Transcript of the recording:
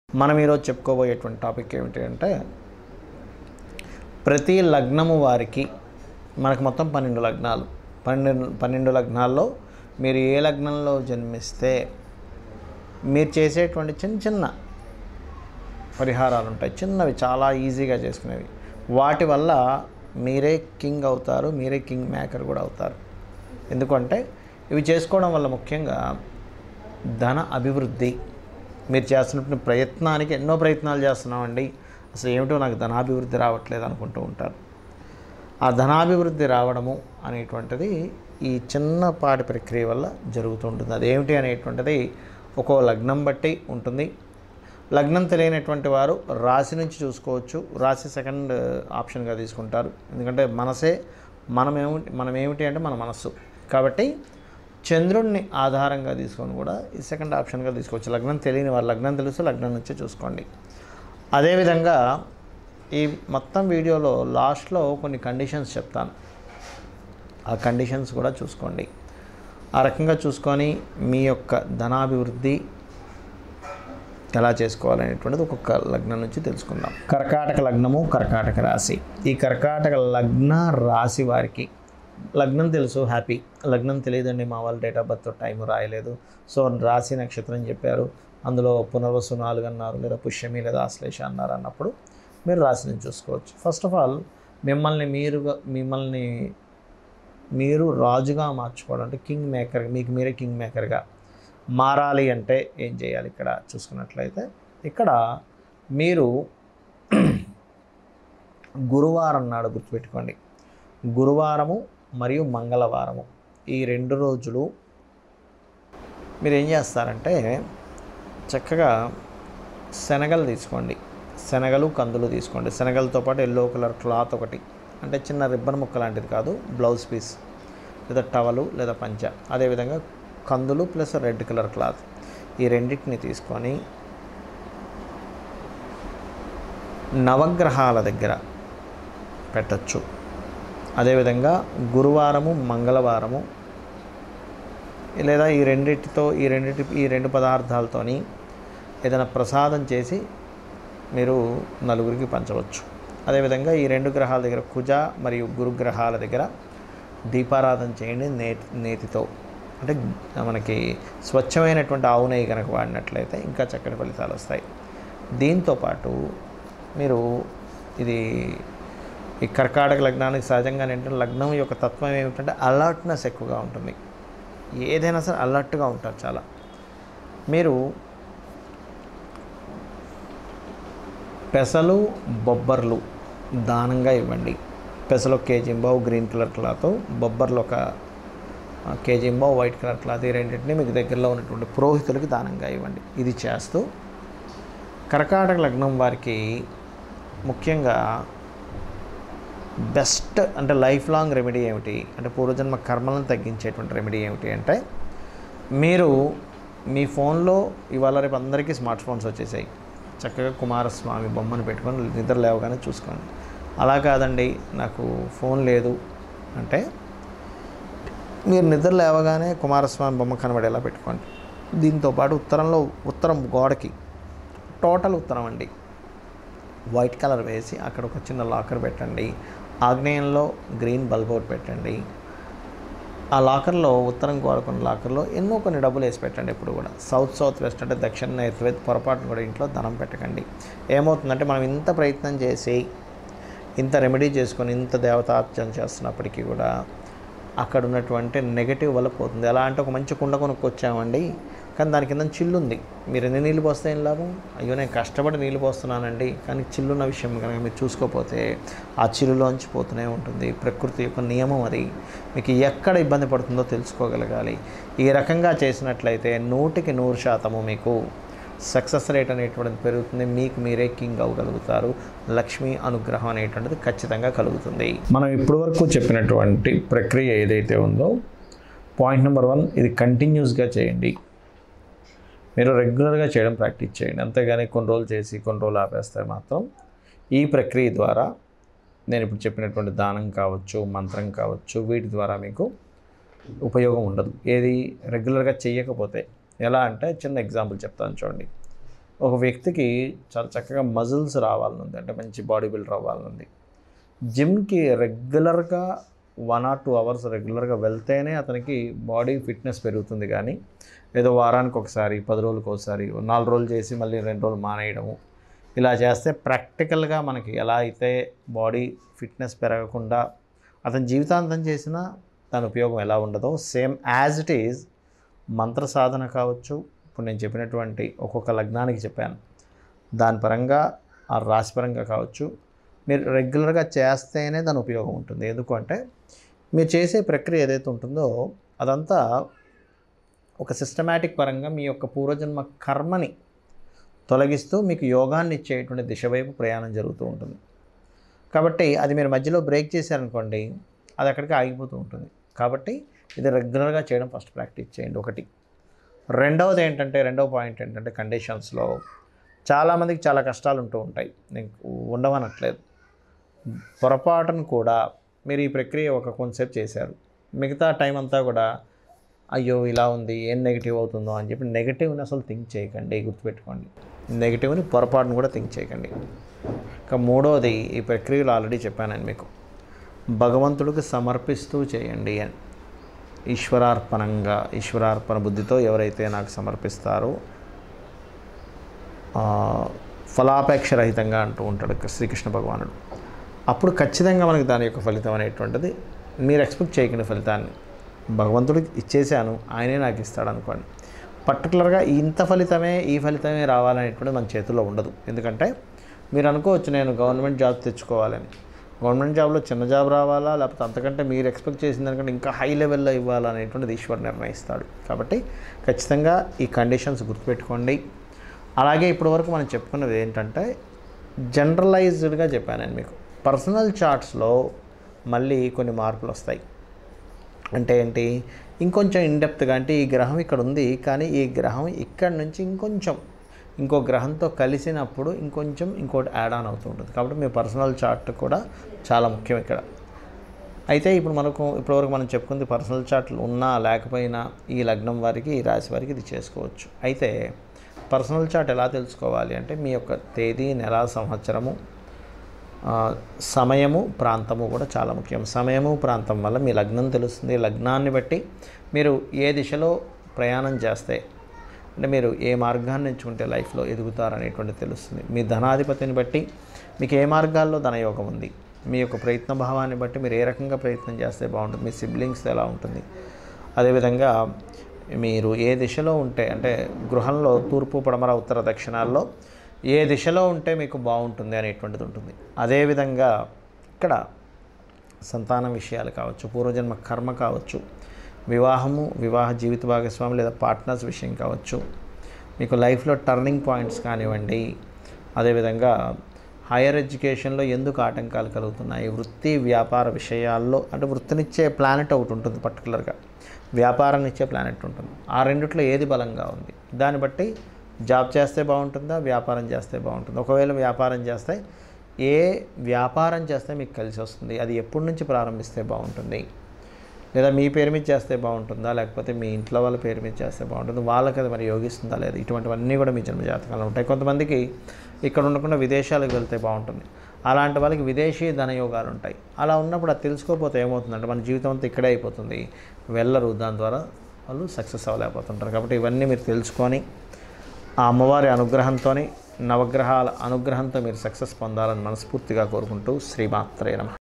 మనం ఈరోజు చెప్పుకోబోయేటువంటి టాపిక్ ఏమిటి అంటే ప్రతి లగ్నము వారికి మనకు మొత్తం పన్నెండు లగ్నాలు పన్నెండు పన్నెండు లగ్నాల్లో మీరు ఏ లగ్నంలో జన్మిస్తే మీరు చేసేటువంటి చిన్న చిన్న పరిహారాలు ఉంటాయి చిన్నవి చాలా ఈజీగా చేసుకునేవి వాటి వల్ల మీరే కింగ్ అవుతారు మీరే కింగ్ మేకర్ కూడా అవుతారు ఎందుకంటే ఇవి చేసుకోవడం వల్ల ముఖ్యంగా ధన అభివృద్ధి మీరు చేస్తున్నటువంటి ప్రయత్నానికి ఎన్నో ప్రయత్నాలు చేస్తున్నామండి అసలు ఏమిటో నాకు ధనాభివృద్ధి రావట్లేదు అనుకుంటూ ఉంటారు ఆ ధనాభివృద్ధి రావడము అనేటువంటిది ఈ చిన్నపాటి ప్రక్రియ వల్ల జరుగుతూ ఉంటుంది అదేమిటి అనేటువంటిది ఒక్కో లగ్నం బట్టి ఉంటుంది లగ్నం తెలియనటువంటి వారు రాశి నుంచి చూసుకోవచ్చు రాశి సెకండ్ ఆప్షన్గా తీసుకుంటారు ఎందుకంటే మనసే మనమేమిటి మనం ఏమిటి అంటే మన మనస్సు కాబట్టి చంద్రుడిని ఆధారంగా తీసుకొని కూడా ఈ సెకండ్ ఆప్షన్గా తీసుకోవచ్చు లగ్నం తెలియని వారు లగ్నం తెలుసు లగ్నం నుంచే చూసుకోండి అదేవిధంగా ఈ మొత్తం వీడియోలో లాస్ట్లో కొన్ని కండిషన్స్ చెప్తాను ఆ కండిషన్స్ కూడా చూసుకోండి ఆ రకంగా చూసుకొని మీ యొక్క ధనాభివృద్ధి ఎలా చేసుకోవాలనేటువంటిది ఒక్కొక్క లగ్నం నుంచి తెలుసుకుందాం కర్కాటక లగ్నము కర్కాటక రాశి ఈ కర్కాటక లగ్న రాశి వారికి లగ్నం తెలుసు హ్యాపీ లగ్నం తెలియదండి మా వాళ్ళ డేట్ ఆఫ్ బర్త్ టైం రాయలేదు సో రాశి నక్షత్రం చెప్పారు అందులో పునర్వసు నాలుగు అన్నారు లేదా పుష్యమి లేదా ఆశ్లేష అన్నారు అన్నప్పుడు మీరు రాశిని చూసుకోవచ్చు ఫస్ట్ ఆఫ్ ఆల్ మిమ్మల్ని మీరుగా మిమ్మల్ని మీరు రాజుగా మార్చుకోవడం అంటే కింగ్ మేకర్ మీకు మీరే కింగ్ మేకర్గా మారాలి అంటే ఏం చేయాలి ఇక్కడ చూసుకున్నట్లయితే ఇక్కడ మీరు గురువారం నాడు గుర్తుపెట్టుకోండి గురువారము మరియు మంగళవారము ఈ రెండు రోజులు మీరు ఏం చేస్తారంటే చక్కగా శనగలు తీసుకోండి శనగలు కందులు తీసుకోండి శనగలతో పాటు ఎల్లో కలర్ క్లాత్ ఒకటి అంటే చిన్న రిబ్బన్ ముక్క లాంటిది కాదు బ్లౌజ్ పీస్ లేదా టవలు లేదా పంచ అదేవిధంగా కందులు ప్లస్ రెడ్ కలర్ క్లాత్ ఈ రెండింటిని తీసుకొని నవగ్రహాల దగ్గర పెట్టచ్చు అదేవిధంగా గురువారము మంగళవారము లేదా ఈ రెండింటితో ఈ రెండింటి ఈ రెండు పదార్థాలతోని ఏదైనా ప్రసాదం చేసి మీరు నలుగురికి పంచవచ్చు అదేవిధంగా ఈ రెండు గ్రహాల దగ్గర కుజ మరియు గురుగ్రహాల దగ్గర దీపారాధన చేయండి నేతి నేతితో అంటే మనకి స్వచ్ఛమైనటువంటి ఆవు నెయ్యి కనుక వాడినట్లయితే ఇంకా చక్కటి ఫలితాలు వస్తాయి దీంతోపాటు మీరు ఇది ఈ కర్కాటక లగ్నానికి సహజంగా ఏంటంటే లగ్నం యొక్క తత్వం ఏమిటంటే అలర్ట్నెస్ ఎక్కువగా ఉంటుంది ఏదైనా సరే అలర్ట్గా ఉంటారు చాలా మీరు పెసలు బొబ్బర్లు దానంగా ఇవ్వండి పెసలు ఒక కేజీ బావు గ్రీన్ కలర్ క్లాత్ బొబ్బర్లు ఒక కేజీ బావు వైట్ కలర్ క్లాత్ ఈ రెండింటిని మీకు దగ్గరలో ఉన్నటువంటి పురోహితులకి దానంగా ఇవ్వండి ఇది చేస్తూ కర్కాటక లగ్నం వారికి ముఖ్యంగా బెస్ట్ అంటే లైఫ్ లాంగ్ రెమెడీ ఏమిటి అంటే పూర్వజన్మ కర్మలను తగ్గించేటువంటి రెమెడీ ఏమిటి అంటే మీరు మీ ఫోన్లో ఇవాళ రేపు అందరికీ స్మార్ట్ ఫోన్స్ వచ్చేసాయి చక్కగా కుమారస్వామి బొమ్మను పెట్టుకొని నిద్ర లేవగానే చూసుకోండి అలా కాదండి నాకు ఫోన్ లేదు అంటే మీరు నిద్ర లేవగానే కుమారస్వామి బొమ్మ కనబడేలా పెట్టుకోండి దీంతోపాటు ఉత్తరంలో ఉత్తరం గోడకి టోటల్ ఉత్తరం అండి వైట్ కలర్ వేసి అక్కడ ఒక చిన్న లాకర్ పెట్టండి ఆగ్నేయంలో గ్రీన్ బల్బ్ ఒకటి పెట్టండి ఆ లాకర్లో ఉత్తరం కోరుకున్న లాకర్లో ఎన్నో కొన్ని డబ్బులు వేసి పెట్టండి ఎప్పుడు కూడా సౌత్ సౌత్ వెస్ట్ అంటే దక్షిణ నార్త్ వెస్ట్ పొరపాటును కూడా ఇంట్లో ధనం పెట్టకండి ఏమవుతుందంటే మనం ఇంత ప్రయత్నం చేసి ఇంత రెమెడీ చేసుకొని ఇంత దేవతార్చన చేస్తున్నప్పటికీ కూడా అక్కడ ఉన్నటువంటి నెగటివ్ వల్ల పోతుంది ఎలా అంటే ఒక మంచి కుండ కొనుక్కొచ్చామండి కానీ దాని కింద చిల్లు ఉంది మీరు ఎన్ని నీళ్ళు పోస్తే ఏం లాభం అయ్యో నేను కష్టపడి నీళ్ళు పోస్తున్నానండి కానీ చిల్లున్న విషయం కనుక మీరు చూసుకోకపోతే ఆ చిల్లులోంచి పోతూనే ఉంటుంది ప్రకృతి యొక్క నియమం అది మీకు ఎక్కడ ఇబ్బంది పడుతుందో తెలుసుకోగలగాలి ఈ రకంగా చేసినట్లయితే నూటికి నూరు శాతము మీకు సక్సెస్ రేట్ అనేటువంటిది పెరుగుతుంది మీకు మీరే కింగ్ అవ్వగలుగుతారు లక్ష్మీ అనుగ్రహం అనేటువంటిది ఖచ్చితంగా కలుగుతుంది మనం ఇప్పటి వరకు చెప్పినటువంటి ప్రక్రియ ఏదైతే ఉందో పాయింట్ నెంబర్ వన్ ఇది కంటిన్యూస్గా చేయండి మీరు రెగ్యులర్గా చేయడం ప్రాక్టీస్ చేయండి అంతేగాని కొన్ని రోజులు చేసి కొన్ని రోజులు ఆపేస్తే మాత్రం ఈ ప్రక్రియ ద్వారా నేను ఇప్పుడు చెప్పినటువంటి దానం కావచ్చు మంత్రం కావచ్చు వీటి ద్వారా మీకు ఉపయోగం ఉండదు ఏది రెగ్యులర్గా చేయకపోతే ఎలా అంటే చిన్న ఎగ్జాంపుల్ చెప్తాను చూడండి ఒక వ్యక్తికి చాలా చక్కగా మజిల్స్ రావాలనుంది అంటే మంచి బాడీ బిల్డర్ అవ్వాలనుంది జిమ్కి రెగ్యులర్గా వన్ ఆర్ టూ అవర్స్ రెగ్యులర్గా వెళ్తేనే అతనికి బాడీ ఫిట్నెస్ పెరుగుతుంది కానీ ఏదో వారానికి ఒకసారి పది రోజులకు ఒకసారి ఓ నాలుగు రోజులు చేసి మళ్ళీ రెండు రోజులు మానేయడము ఇలా చేస్తే ప్రాక్టికల్గా మనకి ఎలా అయితే బాడీ ఫిట్నెస్ పెరగకుండా అతని జీవితాంతం చేసినా దాని ఉపయోగం ఎలా ఉండదో సేమ్ యాజ్ ఇట్ ఈజ్ మంత్ర సాధన కావచ్చు ఇప్పుడు నేను చెప్పినటువంటి ఒక్కొక్క లగ్నానికి చెప్పాను దాని పరంగా ఆ రాశి పరంగా కావచ్చు మీరు రెగ్యులర్గా చేస్తేనే దాని ఉపయోగం ఉంటుంది ఎందుకంటే మీరు చేసే ప్రక్రియ ఏదైతే ఉంటుందో అదంతా ఒక సిస్టమేటిక్ పరంగా మీ యొక్క పూర్వజన్మ కర్మని తొలగిస్తూ మీకు యోగాన్ని ఇచ్చేటువంటి దిశ వైపు ప్రయాణం జరుగుతూ ఉంటుంది కాబట్టి అది మీరు మధ్యలో బ్రేక్ చేశారనుకోండి అది అక్కడికి ఆగిపోతూ ఉంటుంది కాబట్టి ఇది రెగ్యులర్గా చేయడం ఫస్ట్ ప్రాక్టీస్ చేయండి ఒకటి రెండవది ఏంటంటే రెండవ పాయింట్ ఏంటంటే కండిషన్స్లో చాలామందికి చాలా కష్టాలు ఉంటూ ఉంటాయి నీకు ఉండవనట్లేదు పొరపాటును కూడా మీరు ఈ ప్రక్రియ ఒక కొంతసేపు చేశారు మిగతా టైం అంతా కూడా అయ్యో ఇలా ఉంది ఏం నెగిటివ్ అవుతుందో అని చెప్పి నెగిటివ్ని అసలు థింక్ చేయకండి గుర్తుపెట్టుకోండి నెగిటివ్ని పొరపాటును కూడా థింక్ చేయకండి ఇక మూడవది ఈ ప్రక్రియలో ఆల్రెడీ చెప్పాను మీకు భగవంతుడికి సమర్పిస్తూ చేయండి అని ఈశ్వరార్పణంగా ఈశ్వరార్పణ బుద్ధితో ఎవరైతే నాకు సమర్పిస్తారో ఆ, ఫలాపేక్ష రహితంగా అంటూ ఉంటాడు శ్రీకృష్ణ భగవానుడు అప్పుడు ఖచ్చితంగా మనకి దాని యొక్క ఫలితం అనేటువంటిది మీరు ఎక్స్పెక్ట్ చేయకండి ఫలితాన్ని భగవంతుడికి ఇచ్చేసాను ఆయనే నాకు ఇస్తాడు అనుకోండి పర్టికులర్గా ఇంత ఫలితమే ఈ ఫలితమే రావాలనేటువంటిది మన చేతుల్లో ఉండదు ఎందుకంటే మీరు అనుకోవచ్చు నేను గవర్నమెంట్ జాబ్ తెచ్చుకోవాలని గవర్నమెంట్ జాబ్లో చిన్న జాబ్ రావాలా లేకపోతే అంతకంటే మీరు ఎక్స్పెక్ట్ చేసిన దానికంటే ఇంకా హై లెవెల్లో ఇవ్వాలా అనేటువంటిది ఈశ్వర్ నిర్ణయిస్తాడు కాబట్టి ఖచ్చితంగా ఈ కండిషన్స్ గుర్తుపెట్టుకోండి అలాగే ఇప్పటివరకు మనం చెప్పుకున్నది ఏంటంటే జనరలైజ్డ్గా చెప్పాను నేను మీకు పర్సనల్ చార్ట్స్లో మళ్ళీ కొన్ని మార్పులు వస్తాయి అంటే ఏంటి ఇంకొంచెం ఇండెప్త్గా అంటే ఈ గ్రహం ఇక్కడ ఉంది కానీ ఈ గ్రహం ఇక్కడ నుంచి ఇంకొంచెం ఇంకో గ్రహంతో కలిసినప్పుడు ఇంకొంచెం ఇంకోటి యాడ్ ఆన్ అవుతూ ఉంటుంది కాబట్టి మీ పర్సనల్ చార్ట్ కూడా చాలా ముఖ్యం ఇక్కడ అయితే ఇప్పుడు మనకు ఇప్పటివరకు మనం చెప్పుకుంది పర్సనల్ చార్ట్లు ఉన్నా లేకపోయినా ఈ లగ్నం వారికి ఈ రాశి వారికి ఇది చేసుకోవచ్చు అయితే పర్సనల్ చార్ట్ ఎలా తెలుసుకోవాలి అంటే మీ యొక్క తేదీ నెల సంవత్సరము ఆ, సమయము ప్రాంతము కూడా చాలా ముఖ్యం సమయము ప్రాంతం వల్ల మీ లగ్నం తెలుస్తుంది లగ్నాన్ని బట్టి మీరు ఏ దిశలో ప్రయాణం చేస్తే అంటే మీరు ఏ మార్గాన్ని ఎంచుకుంటే లైఫ్లో ఎదుగుతారనేటువంటిది తెలుస్తుంది మీ ధనాధిపతిని బట్టి మీకు ఏ మార్గాల్లో ధనయోగం ఉంది మీ యొక్క ప్రయత్న భావాన్ని బట్టి మీరు ఏ రకంగా ప్రయత్నం చేస్తే బాగుంటుంది మీ సిబ్లింగ్స్ ఎలా ఉంటుంది అదేవిధంగా మీరు ఏ దిశలో ఉంటే అంటే గృహంలో తూర్పు పడమర ఉత్తర దక్షిణాల్లో ఏ దిశలో ఉంటే మీకు బాగుంటుంది అనేటువంటిది ఉంటుంది అదేవిధంగా ఇక్కడ సంతానం విషయాలు కావచ్చు పూర్వజన్మ కర్మ కావచ్చు వివాహము వివాహ జీవిత భాగస్వామి లేదా పార్ట్నర్స్ విషయం కావచ్చు మీకు లైఫ్లో టర్నింగ్ పాయింట్స్ కానివ్వండి అదేవిధంగా హైయర్ ఎడ్యుకేషన్లో ఎందుకు ఆటంకాలు కలుగుతున్నాయి వృత్తి వ్యాపార విషయాల్లో అంటే వృత్తినిచ్చే ప్లానెట్ ఒకటి ఉంటుంది పర్టికులర్గా వ్యాపారాన్ని ఇచ్చే ప్లానెట్ ఉంటుంది ఆ రెండిట్లో ఏది బలంగా ఉంది దాన్ని బట్టి జాబ్ చేస్తే బాగుంటుందా వ్యాపారం చేస్తే బాగుంటుందా ఒకవేళ వ్యాపారం చేస్తే ఏ వ్యాపారం చేస్తే మీకు కలిసి వస్తుంది అది ఎప్పటి నుంచి ప్రారంభిస్తే బాగుంటుంది లేదా మీ పేరు మీద చేస్తే బాగుంటుందా లేకపోతే మీ ఇంట్లో వాళ్ళ పేరు మీద చేస్తే బాగుంటుంది వాళ్ళకి అది మరి యోగిస్తుందా లేదా ఇటువంటివన్నీ కూడా మీ జన్మ జాతకాలు ఉంటాయి కొంతమందికి ఇక్కడ ఉండకుండా విదేశాలకు వెళ్తే బాగుంటుంది అలాంటి వాళ్ళకి విదేశీ ధనయోగాలు ఉంటాయి అలా ఉన్నప్పుడు అది తెలుసుకోకపోతే ఏమవుతుందంటే మన జీవితం అంతా ఇక్కడే అయిపోతుంది వెళ్ళరు దాని ద్వారా వాళ్ళు సక్సెస్ అవ్వలేకపోతుంటారు కాబట్టి ఇవన్నీ మీరు తెలుసుకొని ఆ అమ్మవారి అనుగ్రహంతో నవగ్రహాల అనుగ్రహంతో మీరు సక్సెస్ పొందాలని మనస్ఫూర్తిగా కోరుకుంటూ శ్రీమాత్రే నమ